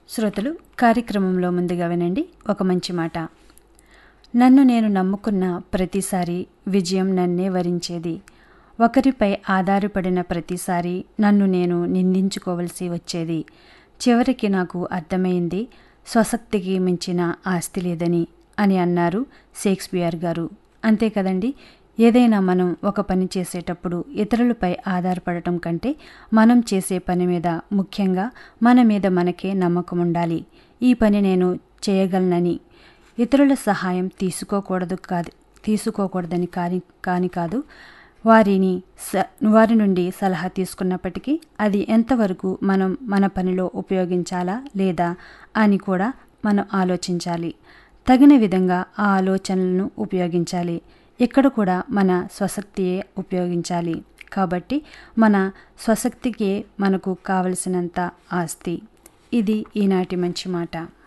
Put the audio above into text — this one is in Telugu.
శ్రోతలు కార్యక్రమంలో ముందుగా వినండి ఒక మంచి మాట నన్ను నేను నమ్ముకున్న ప్రతిసారి విజయం నన్నే వరించేది ఒకరిపై ఆధారపడిన ప్రతిసారి నన్ను నేను నిందించుకోవలసి వచ్చేది చివరికి నాకు అర్థమైంది స్వశక్తికి మించిన ఆస్తి లేదని అని అన్నారు షేక్స్పియర్ గారు అంతే కదండి ఏదైనా మనం ఒక పని చేసేటప్పుడు ఇతరులపై ఆధారపడటం కంటే మనం చేసే పని మీద ముఖ్యంగా మన మీద మనకే నమ్మకం ఉండాలి ఈ పని నేను చేయగలనని ఇతరుల సహాయం తీసుకోకూడదు కాదు తీసుకోకూడదని కాని కాని కాదు వారిని స వారి నుండి సలహా తీసుకున్నప్పటికీ అది ఎంతవరకు మనం మన పనిలో ఉపయోగించాలా లేదా అని కూడా మనం ఆలోచించాలి తగిన విధంగా ఆ ఆలోచనలను ఉపయోగించాలి ఇక్కడ కూడా మన స్వశక్తియే ఉపయోగించాలి కాబట్టి మన స్వశక్తికే మనకు కావలసినంత ఆస్తి ఇది ఈనాటి మంచి మాట